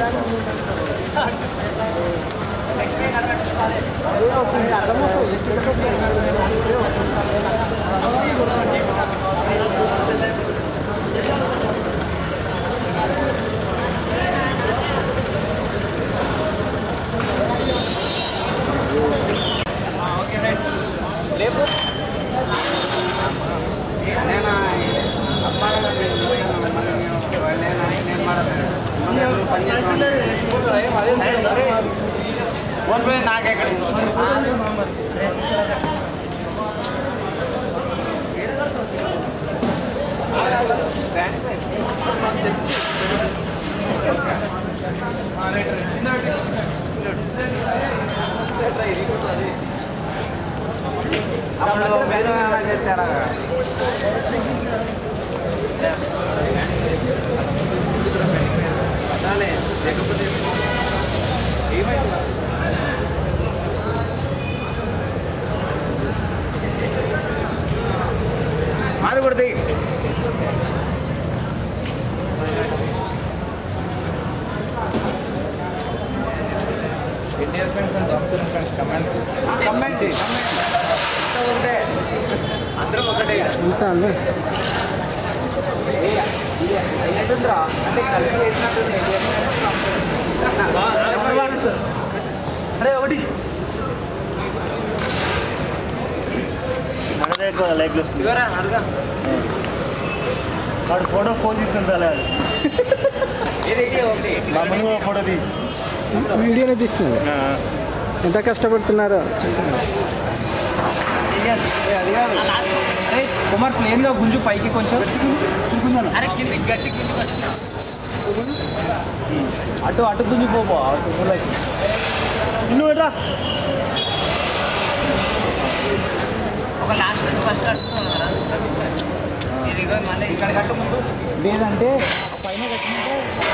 మాది కొడితే Indian friends and option friends comment comment ఒకటే అందరం ఒకటే అయ్యేటుందిరా అంటే కలిసి వేసినట్టుంది అరే ఒకటి మనదే ఎక్కువ లైక్లు వస్తుంది ఇవరా అరుగా వాడు ఫోటో పోజ్ ఇస్తుంది అలా ఇది ఒకటి మమ్మల్ని కూడా ఫోటో తీ వీడియోనే తీస్తుంది ఎంత కష్టపడుతున్నారో అది కాదు అరే కుమార్ ప్లేన్ లో గుంజు పైకి కొంచెం అరే కింది గట్టి కింది అటు అటు గుంజు పోపో అటు ఊళ్ళోకి. నువ్వు ఎట్రా ఒక లాస్ట్ నుంచి ఫస్ట్ ఇది మళ్ళీ ఇక్కడ కట్టు ముందు లేదంటే పైన కట్టినట్టే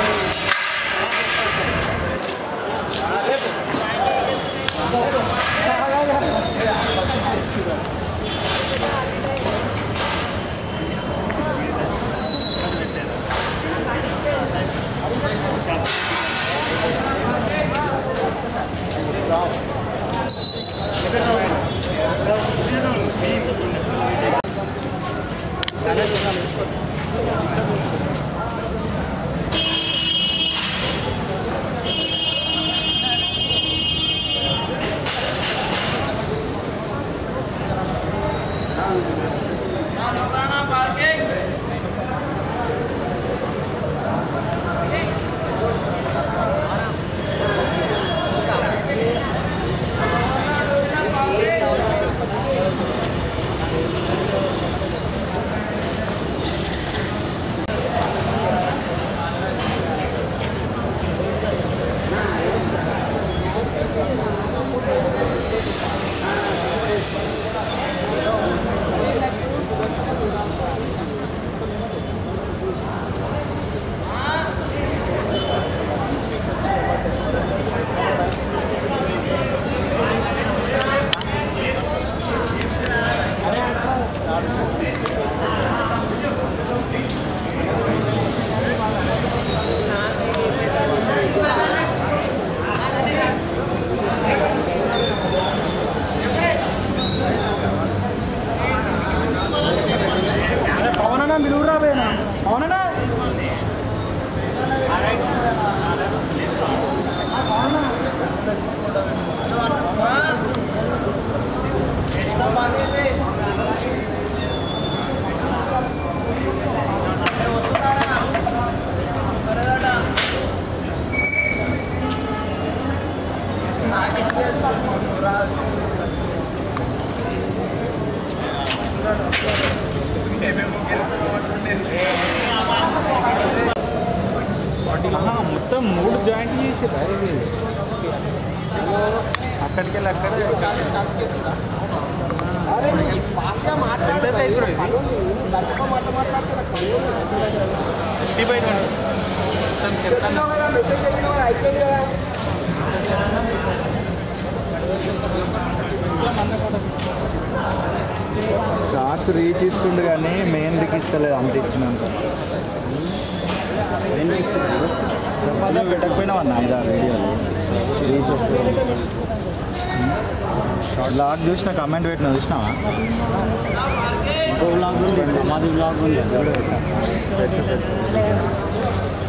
పవనన్నా మీరు రాబోయేనా పవనన్నా మొత్తం మూడు జాయింట్ చేసిరా ఇది అక్కడికి వెళ్ళి అక్కడ ఎంత సైజు ఇది ఫిఫ్టీ బై ట్వంటీ మొత్తం ఎంత చార్ట్స్ రీచ్ ఇస్తుండు కానీ మెయిన్ దిక్కు ఇస్తలేదు అంత ఇచ్చినంత మధ్య పెట్టకపోయినావు అన్న ఐదు ఆరు వీడియోలు బ్లాగ్ చూసిన కమెంట్ పెట్టిన చూసినావా ఇంకో బ్లాగ్ ఉంది సమాధి బ్లాగ్ ఉంది అది కూడా పెట్టాను.